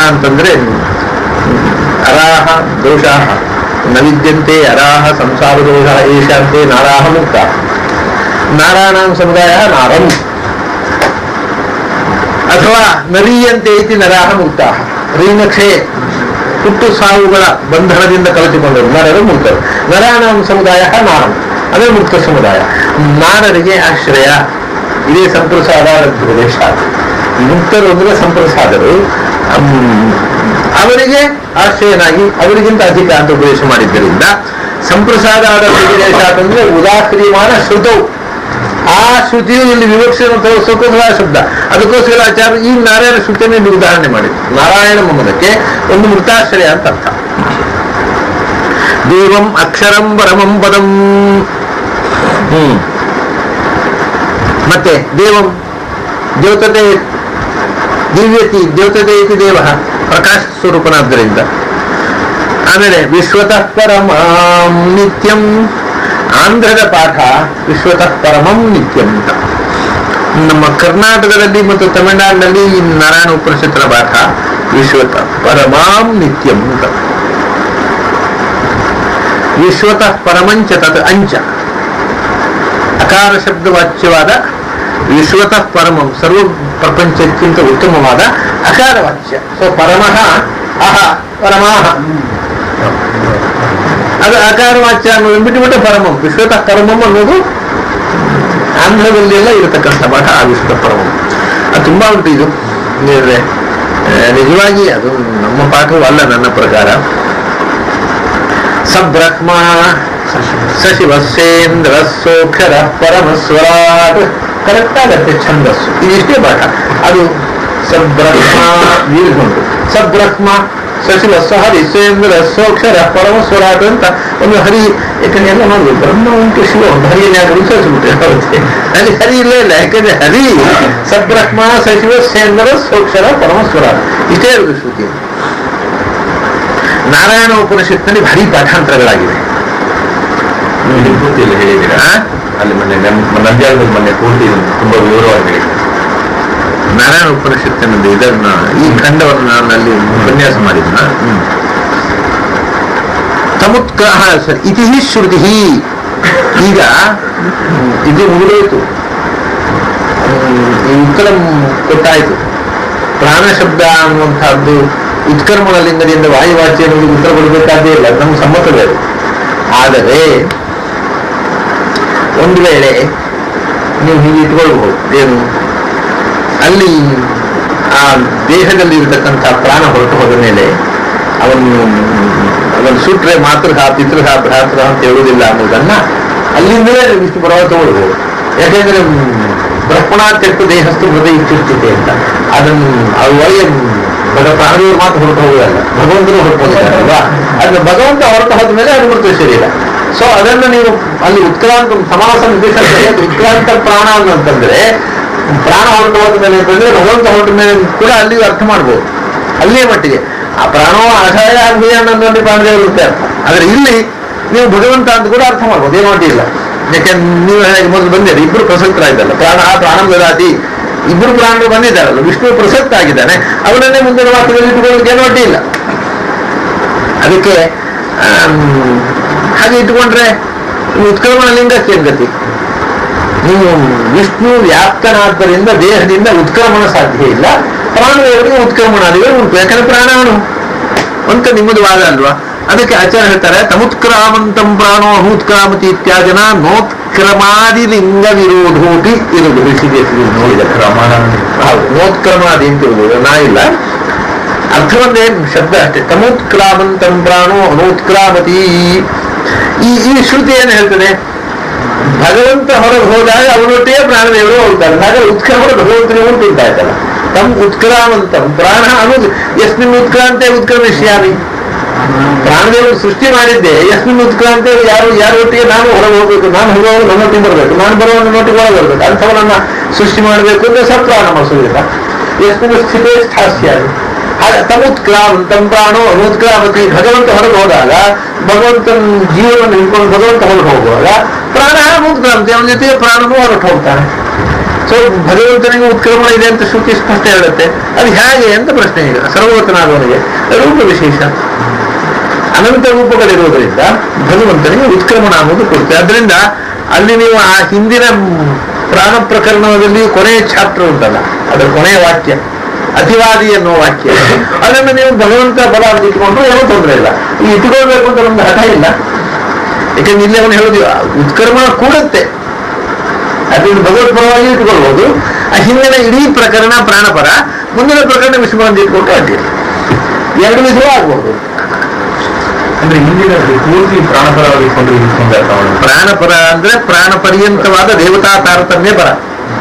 ಅಂತಂದ್ರೆ ಅರಾಹ ದೋಷಾಹ ನ ವಿದ್ಯಂತೆ ಅರಾಹ ಸಂಸಾರ ದೋಷ ಏಷಾಂತೆ ನಾರಾಹ ಮುಕ್ತ ನಾರಾಯಣಾಂ ಸಮುದಾಯ ನಾರಂ ಅಥವಾ ನರೀಯಂತೆ ಇತಿ ನರಾಹ ಮುಕ್ತ ರೀನಕ್ಷೆ ಹುಟ್ಟು ಸಾವುಗಳ ಬಂಧನದಿಂದ ಕಲಿತುಕೊಂಡರು ನರರು ಮುಕ್ತರು ನರಾಣಾಂ ಸಮುದಾಯ ನಾರಂ ಅದೇ ಮುಕ್ತ ಸಮುದಾಯ ನಾರರಿಗೆ ಆಶ್ರಯ ಇದೇ ಸಂಪ್ರಸಾದ ಪ್ರದೇಶ ಮುಕ್ತರು ಅಂದ್ರೆ ಸಂಪ್ರಸಾದರು ಅಮ್, ಅವರಿಗೆ ಆಶ್ರಯನಾಗಿ ಅವರಿಗಿಂತ ಅಧಿಕ ಅಂತ ಉಪದೇಶ ಮಾಡಿದ್ದರಿಂದ ಸಂಪ್ರಸಾದ ಆದ ಪ್ರದೇಶ ಅಂತಂದ್ರೆ ಉದಾಕ್ರಿಯಮಾನ ಶ್ರುತವು ಆ ಶ್ರುತಿಯು ಇಲ್ಲಿ ವಿವಕ್ಷೆಯನ್ನು ತೋರಿಸೋಕೆ ಶಬ್ದ ಅದಕ್ಕೋಸ್ಕರ ಆಚಾರ್ಯ ಈ ನಾರಾಯಣ ಶ್ರುತಿಯನ್ನು ಇಲ್ಲಿ ಉದಾಹರಣೆ ಮಾಡಿದ್ರು ನಾರಾಯಣ ಮಮದಕ್ಕೆ ಒಂದು ಮೃತಾಶ್ರಯ ಅಂತ ಅರ್ಥ ದೇವಂ ಅಕ್ಷರಂ ಪರಮಂ ಪದಂ ಹ್ಮ್ ಮತ್ತೆ ದೇವಂ ದ್ಯೋತತೆ ದಿವ್ಯತಿ ದ್ಯೋತತೆ ಇತಿ ದೇವ ಪ್ರಕಾಶ ಸ್ವರೂಪನಾದ್ದರಿಂದ ಆಮೇಲೆ ವಿಶ್ವತಃ ಪರಮಾಂ ನಿತ್ಯಂ ಆಂಧ್ರದ ಪಾಠ ವಿಶ್ವತಃ ಪರಮಂ ನಿತ್ಯಂ ಅಂತ ನಮ್ಮ ಕರ್ನಾಟಕದಲ್ಲಿ ಮತ್ತು ತಮಿಳುನಾಡಿನಲ್ಲಿ ಈ ನಾರಾಯಣ ಉಪನಿಷತ್ತರ ಪಾಠ ವಿಶ್ವತಃ ಪರಮಾಂ ನಿತ್ಯಂ ಅಂತ ವಿಶ್ವತಃ ಪರಮಂಚ ತತ್ ಅಂಚ ಅಕಾರ ಶಬ್ದ ವಾಚ್ಯವಾದ ವಿಶ್ವತಃ ಪರಮಂ ಸರ್ವ ಪ್ರಪಂಚಕ್ಕಿಂತ ಉತ್ತಮವಾದ ಅಕಾರ ವಾಚ್ಯ ಸೊ ಪರಮಃ ಅಹ ಪರಮಾಹ ಅದು ಆಕಾರ ವಾಚ್ಯ ಅನ್ನೋದು ಬಿಟ್ಟುಬಿಟ್ಟು ಪರಮಂ ವಿಶ್ವತಃ ಪರಮಂ ಅನ್ನೋದು ಆಂಧ್ರದಲ್ಲಿ ಎಲ್ಲ ಇರತಕ್ಕಂಥ ಪಾಠ ಆ ವಿಶ್ವ ಪರಮಂ ಅದು ತುಂಬಾ ಉಂಟು ಇದು ಹೇಳಿದ್ರೆ ಆ, ನಿಜವಾಗಿ ಅದು ನಮ್ಮ ಪಾಠವೂ ಅಲ್ಲ ನನ್ನ ಪ್ರಕಾರ ಸಬ್ರಹ್ಮ ಸಶಿವಸ್ಸೇಂದ್ರ ಸೋಕ್ಷರ ಪರಮಸ್ವರಾಟ್ ಕರೆಕ್ಟ್ ಆಗತ್ತೆ ಛಂದಸ್ಸು ಇದಿಷ್ಟೇ ಪಾಠ ಅದು ಸಬ್ರಹ್ಮ ವೀರ್ಗುಂಟು ಸಬ್ರಹ್ಮ ಸಶಿವಸ್ಸ ಹರಿಸೇಂದ್ರ ಸೋಕ್ಷರ ಪರಮಸ್ವರಾಟ್ ಅಂತ ಒಂದು ಹರಿ ಯಾಕಂದ್ರೆ ಎಲ್ಲ ನೋಡ್ಬೇಕು ಬ್ರಹ್ಮ ಉಂಟು ಶಿವ ಉಂಟು ಹರಿಯನ್ನು ಯಾಕೆ ಉಳಿಸಿಬಿಟ್ರೆ ಹೌದು ಅಲ್ಲಿ ಹರಿ ಇಲ್ಲ ಇಲ್ಲ ಯಾಕಂದ್ರೆ ಹರಿ ಸಬ್ರಹ್ಮ ಸಶಿವ ಸೇಂದ್ರ ಸೋಕ್ಷರ ಪರಮಸ್ವರಾಟ್ ಇಷ್ಟೇ ಇರುವುದು ಶ್ರುತಿ ನಾರಾಯಣ ಉಪನಿಷತ್ನಲ್ಲಿ ಭಾರಿ ಪಾಠಾಂತರಗಳಾಗಿವೆ ಇಲ್ಲಿ ಪೂರ್ತಿಯಲ್ಲಿ ಹೇಳಿದ್ದೀರಾ ಆ? ಅಲ್ಲಿ ಮೊನ್ನೆ ನಮ್ಮ ನಂದ್ಯಾಳದ ಮೊನ್ನೆ ಪೂರ್ತಿ ತುಂಬಾ ವಿವರವಾಗಿ ಹೇಳಿದ್ದೀರಾ ನಾರಾಯಣ ಉಪನಿಷತ್ತಿನಲ್ಲಿ ಇದನ್ನ ಈ ಖಂಡವನ್ನು ನಾನು ಅಲ್ಲಿ ಉಪನ್ಯಾಸ ಮಾಡಿದ್ನ ತಮುತ್ಕ ಸರ್ ಇತಿ ಶ್ರುತಿ ಈಗ ಹ್ಮ್, ಇದು ಮುಗಿದೋಯ್ತು ಹ್ಮ್, ಈ ಉತ್ಕಲಂ ಕೊಟ್ಟಾಯ್ತು ಪ್ರಾಣ ಶಬ್ದ ಅನ್ನುವಂತಹದ್ದು ಉತ್ಕರ್ಮಣ ಲಿಂಗದಿಂದ ವಾಯುವಾಚ್ಯ ಅನ್ನೋದು ಉತ್ತರ ಕೊಡಬೇಕಾದ್ದೇ ಇಲ್ಲ ಅದು ನಮ್ಗೆ ಸಮ್ಮತವೇ ಅದು. ಆದರೆ ಒಂದು ವೇಳೆ ನೀವು ಹೀಗೆ ಇಟ್ಕೊಳ್ಬಹುದು ಏನು ಅಲ್ಲಿ ಆ ದೇಹದಲ್ಲಿ ಇರತಕ್ಕಂಥ ಪ್ರಾಣ ಹೊರಟು ಹೋದ ಮೇಲೆ ಅವನು ಅದನ್ನು ಸುಟ್ರೆ ಮಾತೃಹ ಪಿತೃಹ ಭ್ರಾತೃ ಅಂತ ಹೇಳುವುದಿಲ್ಲ ಅನ್ನೋದನ್ನ ಅಲ್ಲಿಂದಲೇ ವಿಷ್ಣು ಪರ್ವ ತಗೊಳ್ಬಹುದು ಯಾಕೆಂದ್ರೆ ಬ್ರಹ್ಮಣಾತ್ಯಕ್ಕೆ ದೇಹಸ್ಥ ಹೃದಯ ಇಚ್ಛಿಸ್ತಿದೆ ಅಂತ ಅದನ್ನು ಅದು ಒಳಗೆ ಬಡ ಪ್ರಾಣಿಗಳು ಮಾತ್ರ ಹೊರಟು ಹೋಗುವುದಲ್ಲ ಭಗವಂತನು ಹೊರಟು ಹೋಗಿದ್ದಾರಲ್ವಾ ಅದನ್ನ ಭಗವಂತ ಹೊರಟು ಹೋದ ಮೇಲೆ ಅದು ಮೃತ ಶರೀರ ಸೊ ಅದನ್ನು ನೀವು ಅಲ್ಲಿ ಉತ್ಕ್ರಾಂತ ಸಮಾಸ ನಿರ್ದೇಶನ ಉತ್ಕ್ರಾಂತ ಪ್ರಾಣ ಅಂತಂದ್ರೆ ಪ್ರಾಣ ಹೊರಟು ಹೋದ ಮೇಲೆ ಅಂತಂದ್ರೆ ಭಗವಂತ ಹೊರಟ ಮೇಲೆ ಕೂಡ ಅಲ್ಲಿಯೂ ಅರ್ಥ ಮಾಡ್ಬೋದು ಅಲ್ಲಿಯೇ ಮಟ್ಟಿಗೆ ಆ ಪ್ರಾಣವ ಆಶಾಯ ಅಭಿಯಾನ ಅನ್ನೋದು ಪ್ರಾಣದೇವರು ಇರುತ್ತೆ ಅರ್ಥ ಆದ್ರೆ ಇಲ್ಲಿ ನೀವು ಭಗವಂತ ಅಂತ ಕೂಡ ಅರ್ಥ ಮಾಡ್ಬೋದು ಏನು ಅಡ್ಡಿಲ್ಲ ಯಾಕೆಂದ್ರೆ ನೀವು ಹೇಗೆ ಮೊದಲು ಬಂದಿರಿ ಇಬ್ರು ಪ್ರಸಕ್ತರಾಗಿದ್ದಲ್ಲ ಪ್ರಾಣ ಪ್ರಾಣ ದದಾತಿ ಇಬ್ರು ಪ್ರಾಣರು ಬಂದಿದ್ದಾರಲ್ಲ ವಿಷ್ಣು ಪ್ರಸಕ್ತ ಆಗಿದ್ದಾನೆ ಅವನನ್ನೇ ಮುಂದಿನ ವಾಕ್ಯದಲ್ಲಿ ಇಟ್ಟುಕೊಳ್ಳೋಕೆ ಏನು ಅಡ್ಡಿ ಇಲ್ಲ ಅದಕ್ಕೆ ಆಮ್, ಹಾಗೆ ಇಟ್ಕೊಂಡ್ರೆ ಉತ್ಕ್ರಮಣ ಲಿಂಗಕ್ಕೆ ಏನ್ ಗತಿ ನೀವು ವಿಷ್ಣು ವ್ಯಾಪ್ತನಾದ್ದರಿಂದ ದೇಹದಿಂದ ಉತ್ಕ್ರಮಣ ಸಾಧ್ಯ ಇಲ್ಲ ಪ್ರಾಣದೇವರಿಗೆ ಉತ್ಕ್ರಮಣಾದಿಗಳು ಉಂಟು ಯಾಕಂದ್ರೆ ಪ್ರಾಣಾಣು ಅಂತ ನಿಮ್ಮದು ವಾದ ಅಲ್ವಾ ಅದಕ್ಕೆ ಆಚಾರ್ಯ ಹೇಳ್ತಾರೆ ತಮುತ್ಕ್ರಾಮಂತಂ ಪ್ರಾಣೋ ಅನುತ್ಕ್ರಾಮತಿ ಇತ್ಯಾದಿನ ನೋತ್ಕ್ರಮಾದಿ ಲಿಂಗ ವಿರೋಧೋಟಿ ಇರುವುದು ಋಷಿದೇಶದಲ್ಲಿ ನೋಡಿದ ಪ್ರಮಾಣ ಹೌದು ನೋತ್ಕ್ರಮಾದಿ ಅಂತ ಇರುವುದು ನಾ ಇಲ್ಲ ಅರ್ಥ ಒಂದೇ ಶಬ್ದ ಅಷ್ಟೇ ತಮೋತ್ಕ್ರಾಮಂತಂ ಪ್ರಾಣೋ ಅನೋತ್ಕ್ರಾಮತಿ ಈ ಈ ಶ್ರುತಿ ಏನು ಹೇಳ್ತದೆ ಭಗವಂತ ಹೊರಗೆ ಹೋದಾಗ ಅವನೊಟ್ಟಿಗೆ ಪ್ರಾಣದೇವರು ಹೋಗ್ತಾರೆ ಹಾಗೆ ಉತ್ಕ್ರಮಣ ಭಗವಂತನಿಗೆ ಉಂಟು ಉಂಟಾಯ್ತಲ್ಲ ತಮ್ ಉತ್ಕ್ರಾಮಂತಂ ಪ್ರಾಣ ಅನ್ನೋದು ಯಸ್ಮಿನ್ ಉತ್ಕ್ರಾಂತೆ ಉತ್ಕ್ರಮಿಷ್ಯಾಮಿ ಪ್ರಾಣದೇವರು ಸೃಷ್ಟಿ ಮಾಡಿದ್ದೆ ಯಸ್ಮಿನ್ ಉತ್ಕ್ರಾಂತೆ ಯಾರು ಯಾರೊಟ್ಟಿಗೆ ನಾನು ಹೊರಗೆ ಹೋಗ್ಬೇಕು ನಾನು ಹೋಗುವಾಗ ನನ್ನೊಟ್ಟಿಗೆ ಬರಬೇಕು ನಾನು ಬರುವಾಗ ನನ್ನೊಟ್ಟಿಗೆ ಒಳಗೆ ಬರಬೇಕು ಅಂಥವನನ್ನ ಸೃಷ್ಟಿ ಮಾಡಬೇಕು ಅಂದ್ರೆ ಸಪ್ರಾಣ ಮಾಡಿಸೋದಿಲ್ಲ ಯಸ್ಮಿನ್ ಸ್ಥಿತೇ ಸ್ಥಾಸ್ಯಾಮಿ ಹಾಗೆ ತಮುತ್ಕ್ರಾಮಂತಂ ಪ್ರಾಣೋ ಅನುತ್ಕ್ರಾಮತಿ ಭಗವಂತ ಹೊರಗೆ ಹೋದಾಗ ಭಗವಂತನ ಜೀವನವನ್ನು ಹಿಡ್ಕೊಂಡು ಭಗವಂತ ಹೊರಗೆ ಹೋಗುವಾಗ ಪ್ರಾಣ ಮುತ್ಕ್ರಾಂತಿ ಅವನ ಜೊತೆಗೆ ಪ್ರಾಣನೂ ಹೊರಟು ಹೋಗ್ತಾನೆ ಸೊ ಭಗವಂತನಿಗೆ ಉತ್ಕ್ರಮಣ ಇದೆ ಅಂತ ಶ್ರುತಿ ಸ್ಪಷ್ಟ ಹೇಳುತ್ತೆ ಅದು ಹೇಗೆ ಅಂತ ಪ್ರಶ್ನೆ ಈಗ ಸರ್ವಗತನಾದವನಿಗೆ ರೂಪ ವಿಶೇಷ ಅನಂತ ರೂಪಗಳಿರುವುದರಿಂದ ಭಗವಂತನಿಗೆ ಉತ್ಕ್ರಮಣ ಅನ್ನೋದು ಕೊಡುತ್ತೆ ಅದರಿಂದ ಅಲ್ಲಿ ನೀವು ಆ ಹಿಂದಿನ ಪ್ರಾಣ ಪ್ರಕರಣದಲ್ಲಿ ಕೊನೆಯ ಚಾಪ್ಟರ್ ಉಂಟಲ್ಲ ಅದರ ಕೊನೆಯ ವಾಕ್ಯ ಅತಿವಾದಿ ಅನ್ನೋ ವಾಕ್ಯ ಅದನ್ನು ನೀವು ಭಗವಂತ ಬಲ ಅಂತ ಇಟ್ಕೊಂಡ್ರು ಏನೂ ತೊಂದರೆ ಇಲ್ಲ ಈ ಇಟ್ಕೊಳ್ಬೇಕು ಅಂತ ನಮ್ಗೆ ಹಠ ಇಲ್ಲ ಯಾಕಂದ್ರೆ ಇಲ್ಲಿ ಅವನು ಹೇಳೋದು ಉತ್ಕ್ರಮಣ ಕೂಡುತ್ತೆ ಅದನ್ನು ಭಗವತ್ಪರವಾಗಿ ಇಟ್ಕೊಳ್ಬೋದು ಆ ಹಿಂದಿನ ಇಡೀ ಪ್ರಕರಣ ಪ್ರಾಣಪರ ಮುಂದಿನ ಪ್ರಕರಣ ವಿಶ್ವಬಂಧ ಇಟ್ಕೊಂಡು ಅಡ್ಡಿಲ್ಲ ಎರಡು ವಿಧವೂ ಆಗ್ಬೋದು ಅಂದ್ರೆ ಹಿಂದಿನ ಪೂರ್ತಿ ಪ್ರಾಣಪರವಾಗಿ ಕೊಂಡು ಇರಿಸಿಕೊಂಡು ಅರ್ಥ ಮಾಡೋದು ಪ್ರಾಣಪರ ಅಂದ್ರೆ ಪ್ರಾಣ ಪರ್ಯಂತವಾದ ದೇವತಾ ತಾರತಮ್ಯ ಪರ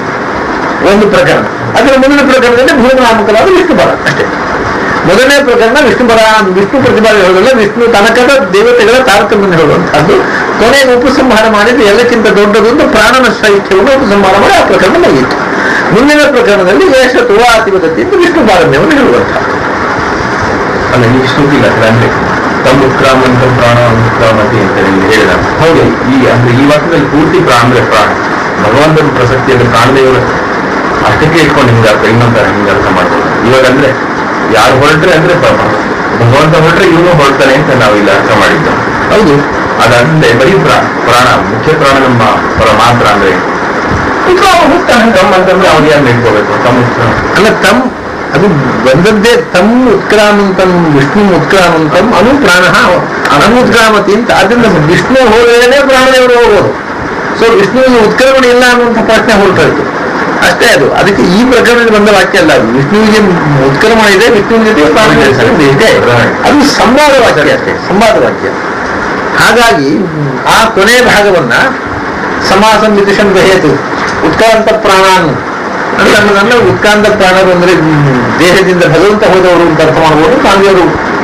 ಒಂದು ಪ್ರಕರಣ ಅದರ ಮುಂದಿನ ಪ್ರಕರಣದಲ್ಲಿ ಭೂಮನಾಮಕವಾದ ವಿಷ್ಣು ಪರ ಅಷ್ಟೇ ಮೊದಲನೇ ಪ್ರಕರಣ ವಿಷ್ಣು ಪರ ವಿಷ್ಣು ಪ್ರತಿಪಾದನೆ ಹೇಳೋದಲ್ಲ ವಿಷ್ಣು ತನಕದ ದೇವತೆಗಳ ತಾರತಮ್ಯ ಹೇಳುವಂತಹದ್ದು ಕೊನೆಗೆ ಉಪಸಂಹಾರ ಮಾಡಿದ್ದು ಎಲ್ಲಕ್ಕಿಂತ ದೊಡ್ಡದು ಒಂದು ಪ್ರಾಣನ ಸಾಹಿತ್ಯವನ್ನು ಉಪಸಂಹಾರ ಮಾಡಿ ಆ ಪ್ರಕರಣ ಮುಗಿಯಿತು ಮುಂದಿನ ಪ್ರಕರಣದಲ್ಲಿ ಯಶ ತುವಾತಿಪದ್ಧತಿ ಅಂತ ವಿಷ್ಣು ಪಾರಮ್ಯವನ್ನು ಹೇಳುವಂತಹ ಅಲ್ಲ ಈ ಶ್ರುತಿ ಇಲ್ಲ ಅಂದ್ರೆ ತಮ್ಮ ಉತ್ಕ್ರಾಮಂತ ಪ್ರಾಣ ಉತ್ಕ್ರಾಮತಿ ಅಂತ ಹೇಳಿ ಹೇಳಿದ ಹೌದು ಈ ಅಂದ್ರೆ ಈ ವಾಕ್ಯದಲ್ಲಿ ಪೂರ್ತಿ ಪ್ರಾಣ ಅಂದ್ರೆ ಪ್ರಾಣ ಭಗವಂತನ ಪ್ರಸಕ್ತಿಯನ್ನು ಕಾಣದೇವರು ಅಷ್ಟಕ್ಕೆ ಇಟ್ಕೊಂಡು ಹಿಂಗೆ ಅರ್ಥ ಇನ್ನೊಂದು ಹಿಂಗೆ ಅರ್ಥ ಮಾಡ್ಬೋದು ಇವಾಗ ಅಂದ್ರೆ ಯಾರು ಹೊರಟ್ರೆ ಅಂದ್ರೆ ಪಾಪ ಭಗವಂತ ಹೊರಟ್ರೆ ಇವನು ಹೊರಡ್ತಾನೆ ಅಂತ ನಾವು ಇಲ್ಲಿ ಅರ್ಥ ಮಾಡಿದ್ದು ಹೌದು ಅದಲ್ಲದೆ ಬರೀ ಪ್ರಾಣ ಪ್ರಾಣ ಮುಖ್ಯ ಪ್ರಾಣ ನಮ್ಮ ಪರ ಮಾತ್ರ ಅಂದ್ರೆ ಈಗ ಅವ ಹೋಗ್ತಾನೆ ತಮ್ಮ ಅಂತಂದ್ರೆ ಅವ್ರು ಯಾರು ನಿಂತ್ಕೋಬೇಕು ತಮ್ಮ ಉತ್ಕ್ರಾಮ. ಅಲ್ಲ ತಮ್ ಅದು ಬಂದದ್ದೇ ತಮ್ ಉತ್ಕ್ರಾಮಂತಂ ವಿಷ್ಣು ಉತ್ಕ್ರಾಮಂತಂ ಅನು ಪ್ರಾಣ ಅನನುತ್ಕ್ರಾಮತಿ ಅಂತ ಅದರಿಂದ ವಿಷ್ಣು ಹೋದರೆ ಪ್ರಾಣದೇವರು ಹೋಗೋದು ಸೊ ವಿಷ್ಣುವಿಗೆ ಉತ್ಕ್ರಮಣ ಇಲ್ಲ ಅನ್ನುವಂಥ ಪ್ರಶ್ನೆ ಹೊರಟೋಯ್ತು ಅಷ್ಟೇ ಅದು ಅದಕ್ಕೆ ಈ ಪ್ರಕರಣದಲ್ಲಿ ಬಂದ ವಾಕ್ಯ ಅಲ್ಲ ಅದು ವಿಷ್ಣುವಿಗೆ ಉತ್ಕ್ರಮಣ ಇದೆ ವಿಷ್ಣುವಿನ ಜೊತೆ ಪ್ರಾಣದೇವರು ಸೇರಿದೆ ಇದೆ ಅದು ಸಂವಾದ ವಾಕ್ಯ ಅಷ್ಟೇ ಸಂವಾದ ವಾಕ್ಯ ಹಾಗಾಗಿ ಆ ಕೊನೆಯ ಭಾಗವನ್ನ ಸಮಾಸಂ ವಿದುಷನ್ ಹೇತು ಉತ್ಕ್ರಾಂತ ಪ್ರಾಣಾನ್ ಅಂತ ಅನ್ನೋದನ್ನ ಉತ್ಕ್ರಾಂತ ಪ್ರಾಣರು ಅಂದ್ರೆ ಹ್ಮ್, ದೇಹದಿಂದ ಭಗವಂತ ಹೋದವರು ಅಂತ ಅರ್ಥ ಮಾಡ್ಬೋದು ಕಾಂಗ್ರೆಯವರು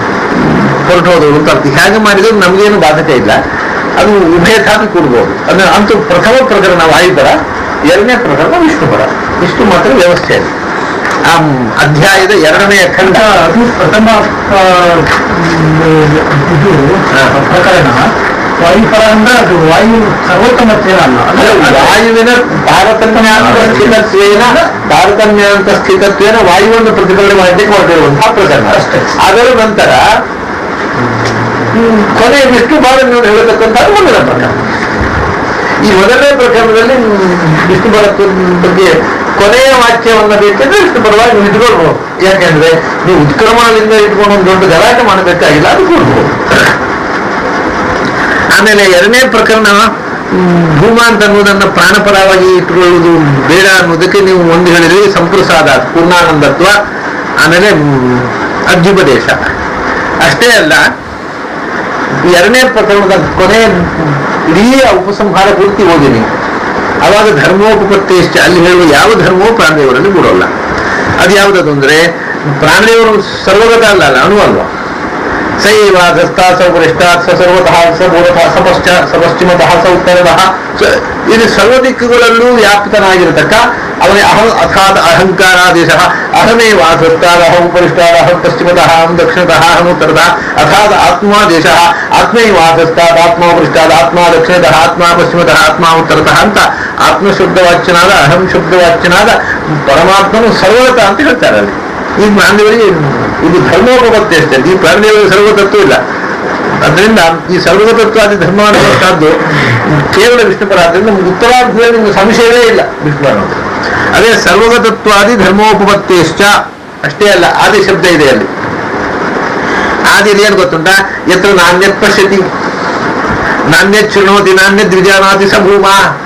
ಹೊರಟು ಹೋದವರು ಅಂತ ಅರ್ಥ ಹೇಗೆ ಮಾಡಿದ್ರು ನಮಗೇನು ಬಾಧಕ ಇಲ್ಲ ಅದು ಉಭಯ ಥಾಪಿ ಕೊಡ್ಬೋದು ಅಂದ್ರೆ ಅಂತೂ ಪ್ರಥಮ ಪ್ರಕರಣ ವಾಯುಪರ ಎರಡನೇ ಪ್ರಕರಣ ವಿಷ್ಣುಪರ ಇಷ್ಟು ಮಾತ್ರ ವ್ಯವಸ್ಥೆ ಅಲ್ಲಿ ಆ ಅಧ್ಯಾಯದ ಎರಡನೆಯ ಖಂಡ ಅದು ಪ್ರಥಮ ಆ, ಇದು ಹಾ. ಪ್ರಕರಣ ವಾಯುಪರ ಅಂದ್ರೆ ಅದು ವಾಯು ಸರ್ವೋತ್ತಮತ್ವೇನ ಅಲ್ಲ ಅಂದ್ರೆ ಅದು ವಾಯುವಿನ ತಾರತಮ್ಯಾಂತ ಸ್ಥಿತತ್ವೇನ ತಾರತಮ್ಯಾಂತ ಸ್ಥಿತತ್ವೇನ ವಾಯುವನ್ನು ಪ್ರತಿಪಾದನೆ ಮಾಡಲಿಕ್ಕೆ ಹೊರಟಿರುವಂತಹ ಪ್ರಕರಣ ಅಷ್ಟೇ. ಅದರ ನಂತರ ಹ್ಮ್, ಕೊನೆ ವಿಷ್ಣು ಭಾರವನ್ನು ಹೇಳತಕ್ಕಂಥದ್ದು ಮುಂದಿನ ಪ್ರಕರಣ ಈ ಮೊದಲನೇ ಪ್ರಕರಣದಲ್ಲಿ ಹ್ಮ್, ವಿಷ್ಣು ಭಾರತ ಬಗ್ಗೆ ಕೊನೆಯ ವಾಕ್ಯವನ್ನ ಬೇಕಿದ್ರೆ ವಿಷ್ಣು ಪರವಾಗಿ ನೀವು ಇಟ್ಕೊಳ್ಬಹುದು ಯಾಕೆಂದ್ರೆ ನೀವು ಉತ್ಕ್ರಮಣದಿಂದ ಇಟ್ಕೊಂಡು ಒಂದು ದೊಡ್ಡ ಗಲಾಟೆ ಮಾಡಬೇಕಾಗಿಲ್ಲ ಅದು ಕೊಡ್ಬೋದು ಆಮೇಲೆ ಎರಡನೇ ಪ್ರಕರಣ ಹ್ಮ್, ಭೂಮ ಅಂತ ಅನ್ನೋದನ್ನ ಪ್ರಾಣಪರವಾಗಿ ಇಟ್ಟುಕೊಳ್ಳುವುದು ಬೇಡ ಅನ್ನೋದಕ್ಕೆ ನೀವು ಒಂದು ಹೇಳಿದ್ರಿ ಸಂಪ್ರಸಾದ ಪೂರ್ಣಾನಂದತ್ವ ಆಮೇಲೆ ಹ್ಮ್, ಅಧ್ಯುಪದೇಶ ಅಷ್ಟೇ ಅಲ್ಲ ಈ ಎರಡನೇ ಪ್ರಕರಣದ ಕೊನೆ ಇಡೀ ಉಪಸಂಹಾರ ಪೂರ್ತಿ ಓದಿ ನೀವು ಅವಾಗ ಧರ್ಮೋಪಪತ್ತಿ ಇಷ್ಟ ಅಲ್ಲಿ ಹೇಳುವ ಯಾವ ಧರ್ಮವೂ ಪ್ರಾಣದೇವರಲ್ಲಿ ಬಿಡೋಲ್ಲ ಅದು ಯಾವುದದು ಅಂದ್ರೆ ಪ್ರಾಣದೇವರು ಸರ್ವಗತ ಅಲ್ಲ ಅಲ್ಲ ಅಣು ಅಲ್ವಾ ಸೈವ ಧಸ್ತಾ ಸ ವರಿಷ್ಠಾತ್ ಸ ಸರ್ವತಃ ಸ ಮೂಲತಃ ಸ ಪಶ್ಚಾತ್ ಸ ಪಶ್ಚಿಮತಃ ಸ ಉತ್ತರತಃ ಸ- ಇದು ಸರ್ವ ದಿಕ್ಕುಗಳಲ್ಲೂ ವ್ಯಾಪ್ತನಾಗಿರತಕ್ಕ ಅವನ ಅಹಂ ಅಥಾತ್ ಅಹಂಕಾರಾದೇಶ ಅಹಮೇವ ಧಸ್ತಾದ ಅಹಂ ಉಪರಿಷ್ಟಾದ ಅಹಂ ಪಶ್ಚಿಮತಃ ಅಹಂ ದಕ್ಷಿಣತಃ ಅಹಂ ಉತ್ತರತಃ ಅಥಾತ್ ಆತ್ಮಾದೇಶ ಆತ್ಮೈವ ಧಸ್ತಾದ ಆತ್ಮ ಉಪರಿಷ್ಟಾದ ಆತ್ಮ ದಕ್ಷಿಣತಃ ಆತ್ಮ ಪಶ್ಚಿಮತಃ ಆತ್ಮ ಉತ್ತರತಃ ಅಂತ ಆತ್ಮಶುದ್ಧವಾಚ್ಯನಾದ ಅಹಂ ಶುದ್ಧವಾಚ್ಯನಾದ ಪರಮಾತ್ಮನು ಸರ್ವಗತ ಅಂತ ಹೇಳ್ತಾರೆ ಅಲ್ಲಿ ಈ ಪ್ರಾಣದೇವರಿಗೆ ಇದು ಧರ್ಮೋಪಪತ್ತಿ ಅಷ್ಟೇ ಈ ಪ್ರಾಣದೇವರಿಗೆ ಸರ್ವತತ್ವ ಇಲ್ಲ ಅದರಿಂದ ಈ ಸರ್ವತತ್ವಾದಿ ಧರ್ಮ ಅನ್ನುವಂಥದ್ದು ಕೇವಲ ವಿಷ್ಣುಪರ ಆದ್ದರಿಂದ ನಿಮ್ಗೆ ಉತ್ತರಾರ್ಧದಲ್ಲಿ ನಿಮ್ಗೆ ಸಂಶಯವೇ ಇಲ್ಲ ವಿಷ್ಣು ಅನ್ನೋದು ಅದೇ ಸರ್ವಗತತ್ವಾದಿ ಧರ್ಮೋಪಪತ್ತೇಶ್ಚ ಅಷ್ಟೇ ಅಲ್ಲ ಆದಿ ಶಬ್ದ ಇದೆ ಅಲ್ಲಿ ಆದಿಯಲ್ಲಿ ಏನು ಗೊತ್ತುಂಟಾ ಯತ್ರ ನಾಣ್ಯತ್ ಪಶ್ಯತಿ ನಾಣ್ಯತ್ ಶೃಣೋತಿ ನಾಣ್ಯದ್ ವಿಜಾನಾತಿ ಸ ಭೂಮ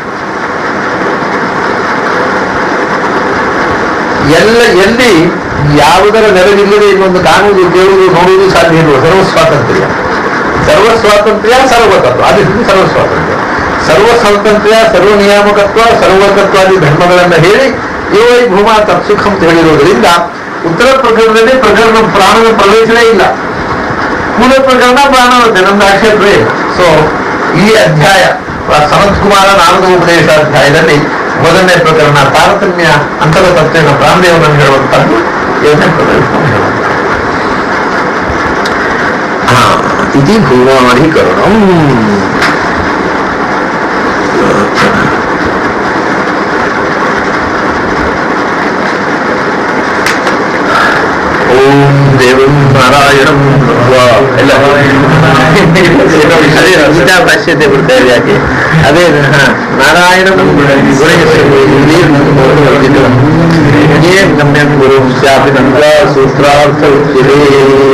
ಎಲ್ಲ ಎಲ್ಲಿ ಯಾವುದರ ನೆರವಿಲ್ಲದೆ ಇನ್ನೊಂದು ಕಾಣುವುದು ಕೇಳುವುದು ನೋಡುವುದು ಸಾಧ್ಯ ಇರುವ ಸರ್ವ ಸ್ವಾತಂತ್ರ್ಯ ಸರ್ವ ಸ್ವಾತಂತ್ರ್ಯ ಸರ್ವತತ್ವ ಅದು ಸರ್ವ ಸ್ವಾತಂತ್ರ್ಯ ಸರ್ವ ಸ್ವಾತಂತ್ರ್ಯ ಸರ್ವ ನಿಯಾಮಕತ್ವ ಸರ್ವತತ್ವಾದಿ ಧರ್ಮಗಳನ್ನ ಹೇಳಿ ಇವ ಈ ಭೂಮ ತತ್ಸುಖ ಅಂತ ಹೇಳಿರುವುದರಿಂದ ಉತ್ತರ ಪ್ರಕರಣದಲ್ಲಿ ಪ್ರಕರಣ ಪ್ರಾಣದ ಪ್ರವೇಶವೇ ಇಲ್ಲ ಮೂಲ ಪ್ರಕರಣ ಪ್ರಾಣವತ್ತೆ ನಮ್ದು ಆಕ್ಷೇಪವೇ ಇಲ್ಲ ಸೊ ಈ ಅಧ್ಯಾಯ ಸನತ್ ಕುಮಾರ ನಾರದ ಉಪದೇಶ ಅಧ್ಯಾಯದಲ್ಲಿ ಮೊದಲನೇ ಪ್ರಕರಣ ತಾರತಮ್ಯ ಅಂತದ ತತ್ವೇನ ಪ್ರಾಣದೇವನನ್ನು ಹೇಳುವಂತಹದ್ದು ಎರಡನೇ ಪ್ರಕರಣ ಹಾ ಇತಿ ಭೂಮಾಧಿಕರಣಂ ದೇವಂ ನಾರಾಯಣಂ ವಾ ಎಲ್ಲ ಅದೇ ಗೀತಾ ಭಾಷ್ಯತೆ ಬರ್ತಾ ಇದೆ ಯಾಕೆ ಅದೇ ಹಾ ನಾರಾಯಣಂ ಗುರುಗಿಸಿ ಗಮ್ಯಂ ಗುರು ಸ್ಯಾಪಿ ನಂದ ಸೂತ್ರಾರ್ಥ ಉಚ್ಯತೆ